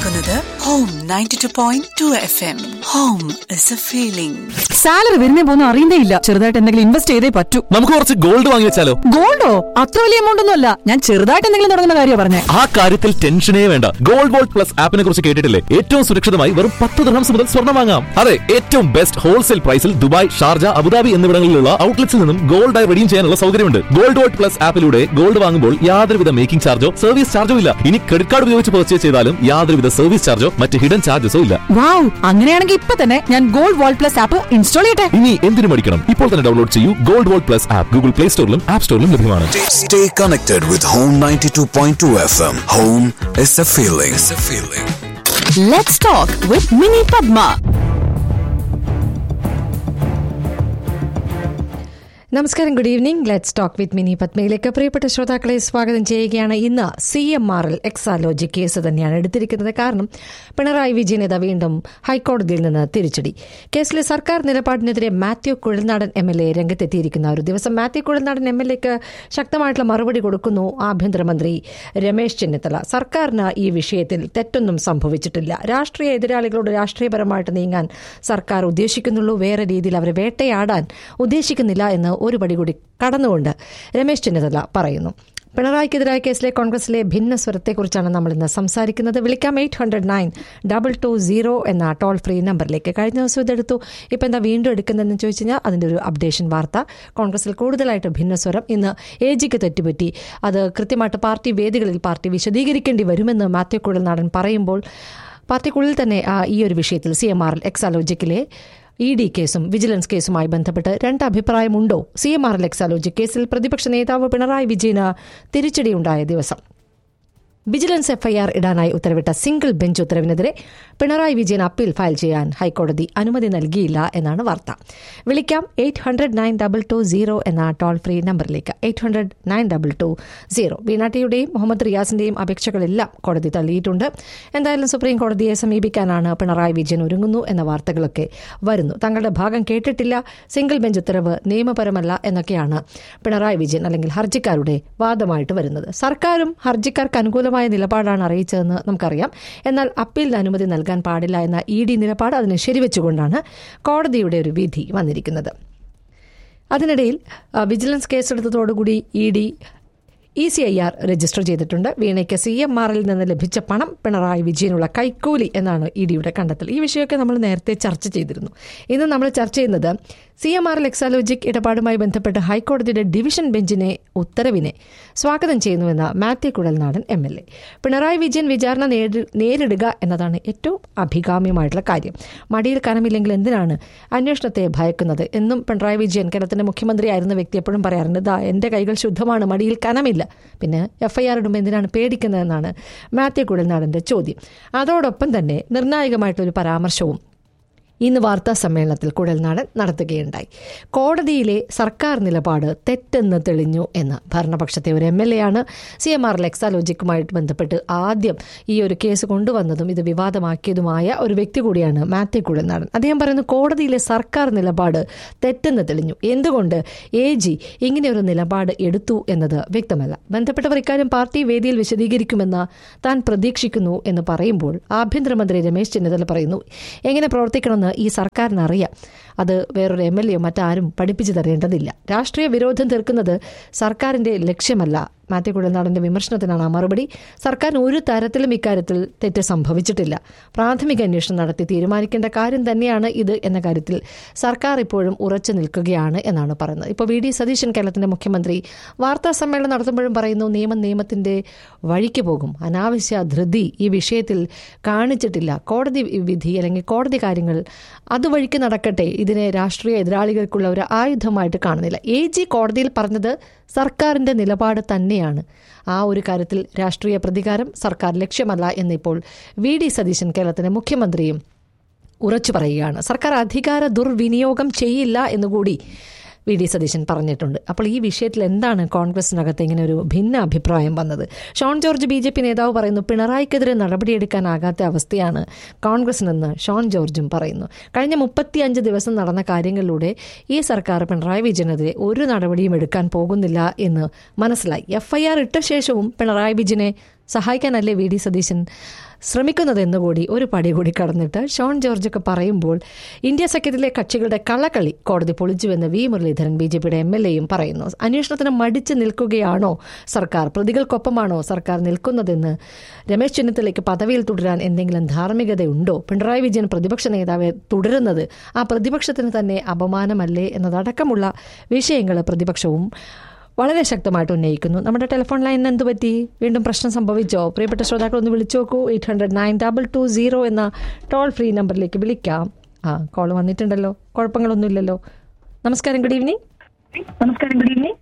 കേൾക്കുന്നത് home ninety two point two F M home is a feeling salary വരുന്നേ പോന്നും അറിയണ്ടേ ഇല്ല ചെറുതായിട്ട് എന്തെങ്കിലും ഇൻവെസ്റ്റ് ചെയ്തേ പറ്റൂ നമുക്ക് കുറച്ച് ഗോൾഡ് വാങ്ങി വെച്ചാലോ ഗോൾഡോ അത്ര വലിയ എമൗണ്ട് ഒന്നും അല്ല ഞാൻ ചെറുതായിട്ട് എന്തെങ്കിലും തുടങ്ങുന്ന കാര്യം പറഞ്ഞേ ആ കാര്യത്തിൽ ടെൻഷനേ വേണ്ട ഗോൾഡ് ഗോൾഡ് പ്ലസ് ആപ്പിനെ കുറിച്ച് കേട്ടിട്ടില്ലേ ഏറ്റവും സുരക്ഷിതമായി വെറും പത്ത് ദിർഹംസ് മുതൽ സ്വർണ്ണം വാങ്ങാം അതെ ഏറ്റവും ബെസ്റ്റ് ഹോൾസെയിൽ പ്രൈസിൽ ദുബായ് ഷാർജ അബുദാബി എന്നിവിടങ്ങളിലുള്ള ഔട്ട്ലെറ്റ്സിൽ നിന്നും ഗോൾഡായി റെഡീം ചെയ്യാനുള്ള സൗകര്യമുണ്ട് ഗോൾഡ് ഗോൾഡ് പ്ലസ് ആപ്പിലൂടെ ഗോൾഡ് വാങ്ങുമ്പോൾ യാതൊരുവിധ മേക്കിംഗ് ചാർജോ സർവീസ് ചാർജോ ഇല്ല ഇനി ക്രെഡിറ്റ് കാർഡ് ഉപയോഗിച്ച് പർച്ചേസ് ചെയ്താലും യാതൊരുവിധ സർവീസ് ചാർജോ മറ്റ് ഹിഡൻ ചാർജസോ ഇല്ല വാവ് അങ്ങനെയാണെങ്കിൽ ഇപ്പൊ തന്നെ ഞാൻ ഗോൾഡ് വാൾ പ്ലസ് ആപ്പ് ഇൻസ്റ്റാൾ ചെയ്യട്ടെ ഇനി എന്തിനു പഠിക്കണം ഇപ്പോൾ തന്നെ ഡൗൺലോഡ് ചെയ്യൂ gold gold plus app Google play സ്റ്റോറിലും ആപ്പ് സ്റ്റോറിലും ലഭ്യമാണ് Stay connected with Home 92.2 FM. Home is a feeling. It's a feeling. Let's talk with Mini Padma നമസ്കാരം good evening let's talk with Mini പത്മയിലേക്ക് പ്രിയപ്പെട്ട ശ്രോതാക്കളെ സ്വാഗതം ചെയ്യുകയാണ് ഇന്ന് C M R L Exalogic case തന്നെയാണ് എടുത്തിരിക്കുന്നത് കാരണം പിണറായി വിജയനെത വീണ്ടും ഹൈക്കോടതിയിൽ നിന്ന് തിരിച്ചടി കേസിലെ സർക്കാർ നിലപാടിനെതിരെ Mathew Kuzhalnadan M L A രംഗത്തെത്തിയിരിക്കുന്ന ഒരു ദിവസം മാത്യു കുഴൽനാടൻ എം എൽ എക്ക് ശക്തമായിട്ടുള്ള മറുപടി കൊടുക്കുന്നു ആഭ്യന്തരമന്ത്രി രമേശ് ചെന്നിത്തല സർക്കാരിന് ഈ വിഷയത്തിൽ തെറ്റൊന്നും സംഭവിച്ചിട്ടില്ല രാഷ്ട്രീയ എതിരാളികളോട് രാഷ്ട്രീയപരമായിട്ട് നീങ്ങാൻ സർക്കാർ ഉദ്ദേശിക്കുന്നുള്ളൂ വേറെ രീതിയിൽ അവരെ വേട്ടയാടാൻ ഉദ്ദേശിക്കുന്നില്ല എന്ന് ഒരു പടി കൂടി കടന്നുകൊണ്ട് രമേശ് ചെന്നിത്തല പറയുന്നു പിണറായിക്കെതിരായ കേസിലെ കോൺഗ്രസിലെ ഭിന്ന സ്വരത്തെക്കുറിച്ചാണ് നമ്മൾ ഇന്ന് സംസാരിക്കുന്നത് വിളിക്കാം eight hundred nine double two zero എന്ന ടോൾ ഫ്രീ നമ്പറിലേക്ക് കഴിഞ്ഞ ദിവസം ഇതെടുത്തു ഇപ്പം എന്താ വീണ്ടും എടുക്കുന്നതെന്ന് ചോദിച്ചു കഴിഞ്ഞാൽ അതിൻ്റെ ഒരു അപ്ഡേഷൻ വാർത്ത കോൺഗ്രസിൽ കൂടുതലായിട്ട് ഭിന്നസ്വരം ഇന്ന് എ ജിക്ക് തെറ്റുപറ്റി അത് കൃത്യമായിട്ട് പാർട്ടി വേദികളിൽ പാർട്ടി വിശദീകരിക്കേണ്ടി വരുമെന്ന് മാത്യു കുഴൽനാടൻ പറയുമ്പോൾ പാർട്ടിക്കുള്ളിൽ തന്നെ ആ, ഈ ഒരു വിഷയത്തിൽ സി എം ആർ എക്സാലോജിക്കിലെ ഇ ഡി കേസും വിജിലൻസ് കേസുമായി ബന്ധപ്പെട്ട് രണ്ട് അഭിപ്രായമുണ്ടോ C M R L Exalogic കേസിൽ പ്രതിപക്ഷ നേതാവ് പിണറായി വിജയന് തിരിച്ചടിയുണ്ടായ ദിവസം വിജിലൻസ് എഫ്ഐആർ ഇടാനായി ഉത്തരവിട്ട സിംഗിൾ ബെഞ്ച് ഉത്തരവിനെതിരെ പിണറായി വിജയൻ അപ്പീൽ ഫയൽ ചെയ്യാൻ ഹൈക്കോടതി അനുമതി നൽകിയില്ല എന്നാണ് വാർത്ത വിളിക്കാം eight hundred nine double two zero എന്ന ടോൾ ഫ്രീ നമ്പറിലേക്ക് eight hundred nine double two zero വീണാട്ടിയുടെയും മുഹമ്മദ് റിയാസിന്റെയും അപേക്ഷകളെല്ലാം കോടതി തള്ളിയിട്ടുണ്ട് എന്തായാലും സുപ്രീം കോടതിയെ സമീപിക്കാനാണ് പിണറായി വിജയൻ ഒരുങ്ങുന്നു എന്ന വാർത്തകളൊക്കെ വരുന്നു തങ്ങളുടെ ഭാഗം കേട്ടിട്ടില്ല സിംഗിൾ ബെഞ്ച് ഉത്തരവ് നിയമപരമല്ല എന്നൊക്കെയാണ് പിണറായി വിജയൻ അല്ലെങ്കിൽ ഹർജിക്കാരുടെ വാദമായിട്ട് വരുന്നത് സർക്കാരും ഹർജിക്കാർക്ക് അനുകൂലമായ നിലപാടാണ് അറിയിച്ചതെന്ന് നമുക്കറിയാം എന്നാൽ അപ്പീലിന് അനുമതി നൽകാൻ പാടില്ല എന്ന ഇ ഡി നിലപാട് അതിനെ ശരിവെച്ചുകൊണ്ടാണ് കോടതിയുടെ ഒരു വിധി വന്നിരിക്കുന്നത് അതിനിടയിൽ ആ, വിജിലൻസ് കേസെടുത്തതോടുകൂടി E D E C I R register ചെയ്തിട്ടുണ്ട് വീണയ്ക്ക് സി എം ആറിൽ നിന്ന് ലഭിച്ച പണം പിണറായി വിജയനുള്ള കൈക്കൂലി എന്നാണ് ഇ ഡിയുടെ കണ്ടെത്തൽ ഈ വിഷയമൊക്കെ നമ്മൾ നേരത്തെ ചർച്ച ചെയ്തിരുന്നു ഇന്ന് നമ്മൾ ചർച്ച ചെയ്യുന്നത് സി എം ആർ എക്സാലോജിക് ഇടപാടുമായി ബന്ധപ്പെട്ട് ഹൈക്കോടതിയുടെ ഡിവിഷൻ ബെഞ്ചിനെ ഉത്തരവിനെ സ്വാഗതം ചെയ്യുന്നുവെന്ന് Mathew Kuzhalnadan M L A Pinarayi Vijayan വിചാരണ നേരി- നേരിടുക എന്നതാണ് ഏറ്റവും അഭികാമ്യമായിട്ടുള്ള കാര്യം മടിയിൽ കനമില്ലെങ്കിൽ എന്തിനാണ് അന്വേഷണത്തെ ഭയക്കുന്നത് എന്നും പിണറായി വിജയൻ കേരളത്തിന്റെ മുഖ്യമന്ത്രിയായിരുന്ന വ്യക്തി എപ്പോഴും പറയാറുണ്ട് ദാ എന്റെ കൈകൾ ശുദ്ധമാണ് മടിയിൽ കനമില്ല പിന്നെ എഫ്ഐആർ ഇടുമ്പോൾ എന്തിനാണ് പേടിക്കുന്നതെന്നാണ് മാത്യു കുഴൽനാടന്റെ ചോദ്യം അതോടൊപ്പം തന്നെ നിർണായകമായിട്ടൊരു പരാമർശവും ഇന്ന് വാർത്താ സമ്മേളനത്തിൽ കുഴൽനാടൻ നടത്തുകയുണ്ടായി കോടതിയിലെ സർക്കാർ നിലപാട് തെറ്റെന്ന് തെളിഞ്ഞു എന്ന് ഭരണപക്ഷത്തെ ഒരു എം എൽ എ ആണ് സി എം ആർ എക്സാലോജിക്കുമായിട്ട് ബന്ധപ്പെട്ട് ആദ്യം ഈ ഒരു കേസ് കൊണ്ടുവന്നതും ഇത് വിവാദമാക്കിയതുമായ ഒരു വ്യക്തി കൂടിയാണ് മാത്യു കുഴൽനാടൻ അദ്ദേഹം പറയുന്നു കോടതിയിലെ സർക്കാർ നിലപാട് തെറ്റെന്ന് തെളിഞ്ഞു എന്തുകൊണ്ട് എ ജി ഇങ്ങനെ ഒരു നിലപാട് എടുത്തു എന്നത് വ്യക്തമല്ല ബന്ധപ്പെട്ടവർ ഇക്കാര്യം പാർട്ടി വേദിയിൽ വിശദീകരിക്കുമെന്ന് താൻ പ്രതീക്ഷിക്കുന്നു എന്ന് പറയുമ്പോൾ ആഭ്യന്തരമന്ത്രി രമേശ് ചെന്നിത്തല പറയുന്നു എങ്ങനെ പ്രവർത്തിക്കണമെന്ന് ഈ സർക്കാരിന് അറിയാം അത് വേറൊരു എം എൽ എയോ മറ്റാരും പഠിപ്പിച്ചു തരേണ്ടതില്ല രാഷ്ട്രീയ വിരോധം തീർക്കുന്നത് സർക്കാരിന്റെ ലക്ഷ്യമല്ല മാത്യു കുഴൽനാടന്റെ വിമർശനത്തിനാണ് ആ മറുപടി സർക്കാരിന് ഒരു തരത്തിലും ഇക്കാര്യത്തിൽ തെറ്റ് സംഭവിച്ചിട്ടില്ല പ്രാഥമിക അന്വേഷണം നടത്തി തീരുമാനിക്കേണ്ട കാര്യം തന്നെയാണ് ഇത് എന്ന കാര്യത്തിൽ സർക്കാർ ഇപ്പോഴും ഉറച്ചു നിൽക്കുകയാണ് എന്നാണ് പറയുന്നത് ഇപ്പോൾ വി ഡി സതീശൻ കേരളത്തിന്റെ മുഖ്യമന്ത്രി വാർത്താ സമ്മേളനം നടത്തുമ്പോഴും പറയുന്നു നിയമം നിയമത്തിന്റെ വഴിക്ക് പോകും അനാവശ്യ ധൃതി ഈ വിഷയത്തിൽ കാണിച്ചിട്ടില്ല കോടതി വിധി അല്ലെങ്കിൽ കോടതി കാര്യങ്ങൾ അതുവഴിക്ക് നടക്കട്ടെ ഇതിനെ രാഷ്ട്രീയ എതിരാളികൾക്കുള്ള ഒരു ആയുധമായിട്ട് കാണുന്നില്ല എ ജി കോടതിയിൽ പറഞ്ഞത് സർക്കാരിന്റെ നിലപാട് തന്നെയാണ് ആ ഒരു കാര്യത്തിൽ രാഷ്ട്രീയ പ്രതികാരം സർക്കാർ ലക്ഷ്യമല്ല എന്നിപ്പോൾ വി ഡി സതീശൻ കേരളത്തിന്റെ മുഖ്യമന്ത്രിയും ഉറച്ചു പറയുകയാണ് സർക്കാർ അധികാര ദുർവിനിയോഗം ചെയ്യില്ല എന്നുകൂടി വി ഡി സതീശൻ പറഞ്ഞിട്ടുണ്ട് അപ്പോൾ ഈ വിഷയത്തിൽ എന്താണ് കോൺഗ്രസിനകത്ത് ഇങ്ങനെ ഒരു ഭിന്ന അഭിപ്രായം വന്നത് Shone George B J P നേതാവ് പറയുന്നു പിണറായിക്കെതിരെ നടപടിയെടുക്കാനാകാത്ത അവസ്ഥയാണ് കോൺഗ്രസിനെന്ന് ഷോൺ ജോർജും പറയുന്നു കഴിഞ്ഞ മുപ്പത്തിയഞ്ച് ദിവസം നടന്ന കാര്യങ്ങളിലൂടെ ഈ സർക്കാർ പിണറായി വിജയനെതിരെ ഒരു നടപടിയും എടുക്കാൻ പോകുന്നില്ല എന്ന് മനസ്സിലായി എഫ്ഐആർ ഇട്ട ശേഷവും പിണറായി വിജയനെ സഹായിക്കാനല്ലേ വി ഡി സതീശൻ ശ്രമിക്കുന്നതെന്ന് കൂടി ഒരു പടി കൂടി കടന്നിട്ട് ഷോൺ ജോർജൊക്കെ പറയുമ്പോൾ ഇന്ത്യ സഖ്യത്തിലെ കക്ഷികളുടെ കള്ളക്കളി കോടതി പൊളിച്ചുവെന്ന് വി മുരളീധരൻ ബി ജെ പിയുടെ എം എൽ എയും പറയുന്നു അന്വേഷണത്തിന് മടിച്ചു നിൽക്കുകയാണോ സർക്കാർ പ്രതികൾക്കൊപ്പമാണോ സർക്കാർ നിൽക്കുന്നതെന്ന് രമേശ് ചെന്നിത്തലയ്ക്ക് പദവിയിൽ തുടരാൻ എന്തെങ്കിലും ധാർമ്മികതയുണ്ടോ പിണറായി വിജയൻ പ്രതിപക്ഷ നേതാവ് തുടരുന്നത് ആ പ്രതിപക്ഷത്തിന് തന്നെ അപമാനമല്ലേ എന്നതടക്കമുള്ള വിഷയങ്ങൾ പ്രതിപക്ഷവും വളരെ ശക്തമായിട്ട് ഉന്നയിക്കുന്നു നമ്മുടെ ടെലിഫോൺ ലൈനിന് എന്ത് പറ്റി വീണ്ടും പ്രശ്നം സംഭവിച്ചോ പ്രിയപ്പെട്ട ശ്രോതാക്കൾ ഒന്ന് വിളിച്ചു നോക്കൂ eight hundred nine double two zero എന്ന ടോൾ ഫ്രീ നമ്പറിലേക്ക് വിളിക്കാം ആ കോൾ വന്നിട്ടുണ്ടല്ലോ കുഴപ്പങ്ങളൊന്നുമില്ലല്ലോ നമസ്കാരം ഗുഡ് ഈവനിങ് നമസ്കാരം ഗുഡ് ഈവനിങ്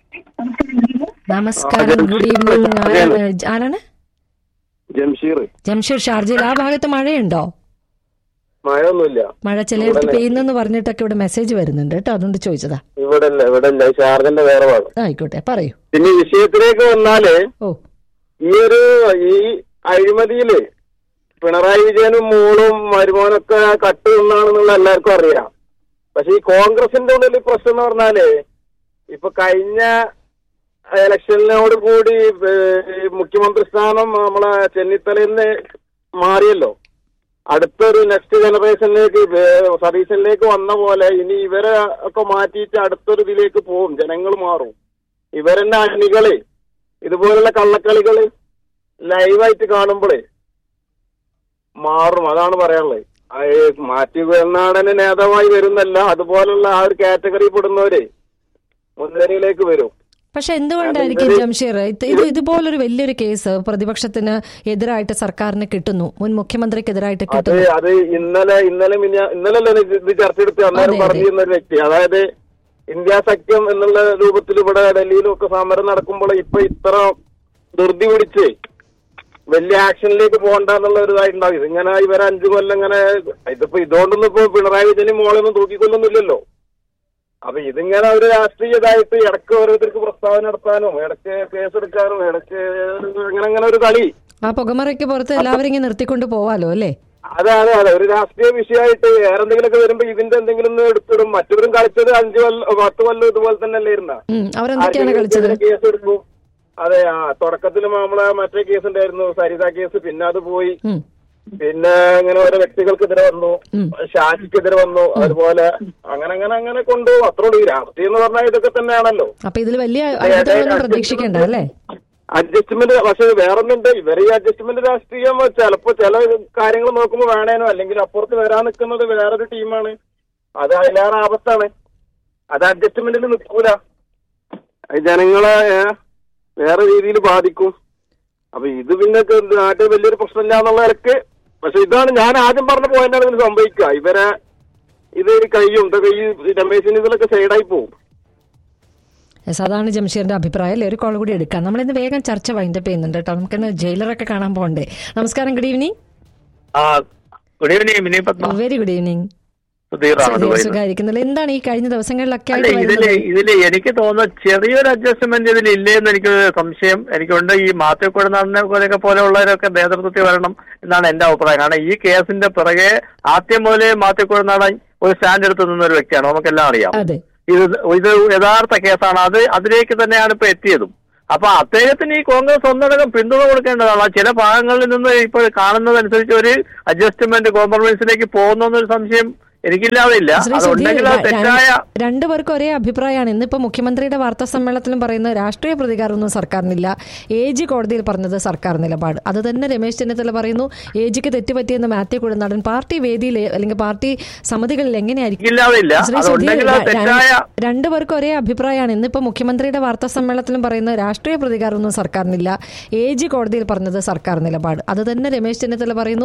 നമസ്കാരം ഗുഡ് ഈവനിങ് ആരാണ് ആരാണ് ജംഷീർ ജംഷീർ ഷാർജയിൽ ആ ഭാഗത്ത് മഴയുണ്ടോ മഴയൊന്നുമില്ല മഴ ചിലയിടത്ത് പെയ്യുന്നെന്ന് പറഞ്ഞിട്ടൊക്കെ ഇവിടെ മെസ്സേജ് വരുന്നുണ്ട് കേട്ടോ അതുകൊണ്ട് ചോദിച്ചതാ ഇവിടെ അല്ല ഇവിടെ അല്ല ഷാർജന്റെ വേറെ ഭാഗം ആയിക്കോട്ടെ പറയൂ പിന്നെ ഈ വിഷയത്തിലേക്ക് വന്നാല് ഓ ഈ ഒരു ഈ അഴിമതിയില് പിണറായി വിജയനും മോളും മരുമോനൊക്കെ കട്ട് നിന്നാണെന്നുള്ള എല്ലാവർക്കും അറിയാം പക്ഷെ ഈ കോൺഗ്രസിന്റെ ഉള്ളിൽ പ്രശ്നം എന്ന് പറഞ്ഞാല് ഇപ്പൊ കഴിഞ്ഞ ഇലക്ഷനിനോട് കൂടി ഏഹ്, മുഖ്യമന്ത്രി സ്ഥാനം നമ്മളെ ചെന്നിത്തലയിൽ നിന്ന് മാറിയല്ലോ അടുത്തൊരു നെക്സ്റ്റ് ജനറേഷനിലേക്ക് വേ- സതീശനിലേക്ക് വന്ന പോലെ ഇനി ഇവരെ ഒക്കെ മാറ്റിയിട്ട് അടുത്തൊരു ഇതിലേക്ക് പോകും ജനങ്ങൾ മാറും ഇവരെന്നെ അണികള് ഇതുപോലുള്ള കള്ളക്കളികള് ലൈവായിട്ട് കാണുമ്പോഴേ മാറും അതാണ് പറയാനുള്ളത് ആ, ഏ, മാറ്റി വെണ്ണാടന് നേതാവായി വരുന്നല്ല അതുപോലുള്ള ആ ഒരു കാറ്റഗറി പെടുന്നവര് മുൻനിരയിലേക്ക് വരും പക്ഷെ എന്തുകൊണ്ടായിരിക്കും ജംഷീർ ഇത് ഇത് ഇതുപോലൊരു വലിയൊരു കേസ് പ്രതിപക്ഷത്തിന് എതിരായിട്ട് സർക്കാരിന് കിട്ടുന്നു മുൻ മുഖ്യമന്ത്രിക്കെതിരായിട്ട് അത് കിട്ടുന്നു അത് ഇന്നലെ ഇന്നലെ മിനിഞ്ഞ ഇന്നലെ അല്ലേ ഇത് ഇത് ചർച്ച എടുത്ത് അതെ, അന്നേരം അതെ. പറഞ്ഞിരുന്ന ഒരു വ്യക്തി അതായത് ഇന്ത്യ സഖ്യം എന്നുള്ള രൂപത്തിൽ ഇവിടെ ഡൽഹിയിലും ഒക്കെ സമരം നടക്കുമ്പോൾ ഇപ്പൊ ഇത്ര ധൃതി പിടിച്ച് വലിയ ആക്ഷനിലേക്ക് പോകണ്ട എന്നുള്ള ഒരു ഇതായിട്ടുണ്ടാവും ഇതിങ്ങനെ ഇവരെ അഞ്ചു കൊല്ലം ഇങ്ങനെ ഇതിപ്പോ ഇതുകൊണ്ടൊന്നും ഇപ്പൊ പിണറായി വിജയനും മോളൊന്നും തൂക്കിക്കൊല്ലൊന്നുമില്ലല്ലോ അപ്പൊ ഇതിങ്ങനെ ഒരു രാഷ്ട്രീയ ഇതായിട്ട് ഇടയ്ക്ക് ഓരോരുത്തർക്ക് പ്രസ്താവന നടത്താനും ഇടയ്ക്ക് കേസെടുക്കാനും ഇടയ്ക്ക് അങ്ങനെ അങ്ങനെ ഒരു കളി ആ പുകമറയ്ക്ക് പുറത്ത് എല്ലാവരും ഇങ്ങനെ നിർത്തിക്കൊണ്ട് പോവാലോ അല്ലേ അതെ അതെ അതെ ഒരു രാഷ്ട്രീയ വിഷയമായിട്ട് വേറെ എന്തെങ്കിലുമൊക്കെ വരുമ്പോ ഇതിന്റെ എന്തെങ്കിലും ഒന്ന് എടുത്തിടും മറ്റവരും കളിച്ചത് അഞ്ചു കൊല്ലം പത്ത് കൊല്ലം ഇതുപോലെ തന്നെ അല്ലായിരുന്ന ഉം, അവരെന്തൊക്കെയാണ് കളിച്ചത് കേസ് എടുക്കും അതെ ആ തുടക്കത്തിൽ നമ്മളെ മറ്റേ കേസ് ഉണ്ടായിരുന്നു സരിത കേസ് പിന്നെ അത് പോയി ഉം. പിന്നെ ഇങ്ങനെ ഓരോ വ്യക്തികൾക്കെതിരെ വന്നു ഷാജിക്കെതിരെ വന്നു അതുപോലെ അങ്ങനെ അങ്ങനെ അങ്ങനെ കൊണ്ടുപോകും അത്രേ ഉള്ളൂ ഈ രാഷ്ട്രീയം എന്ന് പറഞ്ഞാൽ ഇതൊക്കെ തന്നെയാണല്ലോ അപ്പൊ ഇതിൽ വലിയ അത്ഭുതങ്ങളൊന്നും പ്രതീക്ഷിക്കണ്ട അല്ലേ അഡ്ജസ്റ്റ്മെന്റ് പക്ഷെ വേറൊന്നുണ്ട് ഇവരെ ഈ അഡ്ജസ്റ്റ്മെന്റ് രാഷ്ട്രീയം ചിലപ്പോ ചില കാര്യങ്ങൾ നോക്കുമ്പോൾ വേണേനോ അല്ലെങ്കിൽ അപ്പുറത്ത് വരാൻ നിൽക്കുന്നത് വേറൊരു ടീമാണ് അത് അതിലേറെ ആപത്താണ് അത് അഡ്ജസ്റ്റ്മെന്റിൽ നിൽക്കൂല അത് ജനങ്ങളെ ഏ, വേറെ രീതിയിൽ ബാധിക്കും അപ്പൊ ഇത് പിന്നെ ക- നാട്ടിൽ വലിയൊരു പ്രശ്നമില്ല എന്നുള്ള നിലക്ക് പക്ഷെ ഇതാണ് ഞാൻ ആദ്യം പറഞ്ഞ പോയിന്റാണ് ഇതിൽ സംഭവിക്കുക ഇവരെ ഇത് കഴിയും ഇത് ഈ രമേശിന് ഇതിലൊക്കെ സൈഡായി പോകും യെസ്, അതാണ് ജംഷീറിന്റെ അഭിപ്രായം അല്ലേ ഒരു കോൾ കൂടി എടുക്കാം നമ്മൾ ഇന്ന് വേഗം ചർച്ച വൈൻഡപ്പ് ചെയ്യുന്നുണ്ട് കേട്ടോ നമുക്കിന്ന് ജയിലറൊക്കെ കാണാൻ പോകണ്ടേ നമസ്കാരം ഗുഡ് ഈവനിങ് ആ good evening Mini Padma very good evening സുധീറാണ് ദുബൈയിൽ നിന്ന്. സുഖായിരിക്കുന്നില്ല എന്താണ് ഈ കഴിഞ്ഞ ദിവസങ്ങളിലൊക്കെ അല്ല ആയിട്ട് ഇതില് വരുന്നത് ഇതില് എനിക്ക് തോന്നുന്നു ചെറിയൊരു അഡ്ജസ്റ്റ്മെന്റ് ഇതിൽ ഇല്ലേന്ന് എനിക്ക് സംശയം എനിക്കുണ്ട് ഈ മാത്യു കൊടുനാടിനെ പോലെയൊക്കെ പോലെയുള്ളവരൊക്കെ നേതൃത്വത്തിൽ വരണം എന്നാണ് എന്റെ അഭിപ്രായം കാരണം ഈ കേസിന്റെ പിറകെ ആദ്യം മുതലേ മാത്യു കൊടുനാടൻ ഒരു സ്റ്റാൻഡ് എടുത്ത് നിന്ന ഒരു വ്യക്തിയാണ് നമുക്കെല്ലാം അറിയാം അതെ ഇത് ഇത് യഥാർത്ഥ കേസാണ് അത് അതിലേക്ക് തന്നെയാണ് ഇപ്പൊ എത്തിയതും അപ്പൊ അദ്ദേഹത്തിന് ഈ കോൺഗ്രസ് ഒന്നടങ്കം പിന്തുണ കൊടുക്കേണ്ടതാണ് ചില ഭാഗങ്ങളിൽ നിന്ന് ഇപ്പോൾ കാണുന്നതനുസരിച്ച് ഒരു അഡ്ജസ്റ്റ്മെന്റ് കോംപ്രമൈസിലേക്ക് പോകുന്ന എന്നൊരു സംശയം എനിക്കില്ലാതില്ല ശ്രീ അതുണ്ടെങ്കിൽ സുധീർ അത് തെറ്റായ രണ്ടുപേർക്കും ഒരേ അഭിപ്രായമാണ് ഇന്നിപ്പോ മുഖ്യമന്ത്രിയുടെ വാർത്താ സമ്മേളനത്തിലും പറയുന്നത് രാഷ്ട്രീയ പ്രതികാരമൊന്നും സർക്കാരിനില്ല എ ജി കോടതിയിൽ പറഞ്ഞത് സർക്കാർ നിലപാട് അത് തന്നെ രമേശ് ചെന്നിത്തല പറയുന്നു എ ജിക്ക് തെറ്റുപറ്റിയെന്ന് മാത്യു കുഴനാടൻ പാർട്ടി വേദിയിൽ അല്ലെങ്കിൽ പാർട്ടി സമിതികളിൽ എങ്ങനെയായിരിക്കും എനിക്കില്ലാതില്ല ശ്രീ സുധീർ അതുണ്ടെങ്കിൽ അത് തെറ്റായ രണ്ടുപേർക്കും ഒരേ അഭിപ്രായമാണ് ഇന്നിപ്പോ മുഖ്യമന്ത്രിയുടെ വാർത്താ സമ്മേളനത്തിലും പറയുന്നത് രാഷ്ട്രീയ പ്രതികാരമൊന്നും സർക്കാരിനില്ല എ ജി കോടതിയിൽ പറഞ്ഞത് സർക്കാർ നിലപാട് അത് തന്നെ രമേശ് ചെന്നിത്തല പറയുന്നു